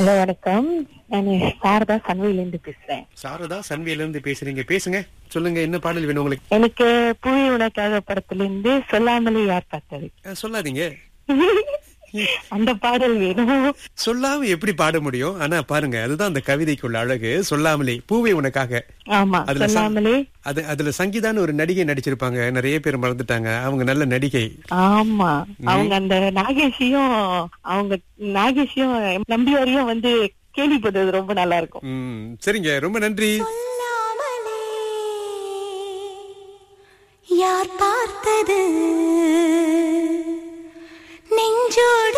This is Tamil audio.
ஹலோ வணக்கம் நான் சாரதா சன்வையிலேருந்து பேசுறேன் சாரதா சன்வியில இருந்து பேசுறீங்க பேசுங்க சொல்லுங்க என்ன பாடல் வேணும் உங்களுக்கு எனக்கு புவி உனக்காக படத்திலிருந்து சொல்லாமலே யார் பார்த்தது அஹ், சொல்லாதீங்க அந்த பாடல் வேணும் சொல்லாம எப்படி பாட முடியும் ஆனா பாருங்க அதுதான் அந்த கவிதைக்குள்ள அழகு சொல்லாமலே பூவே உனக்காக ஆமா அதுல சங்- சொல்லாமலே அது அதுல சங்கீதான்னு ஒரு நடிகை நடிச்சிருப்பாங்க நிறைய பேர் மறந்துட்டாங்க அவங்க நல்ல நடிகை ஆமா அவங்க அந்த நாகேஷையும் அவங்க நாகேஷையும் நம்பியாரையும் வந்து கேள்விப்பட்டது ரொம்ப நல்லா இருக்கும் ம் சரிங்க ரொம்ப நன்றி சொல்லாமலே யார் பார்த்தது நெஞ்சோடு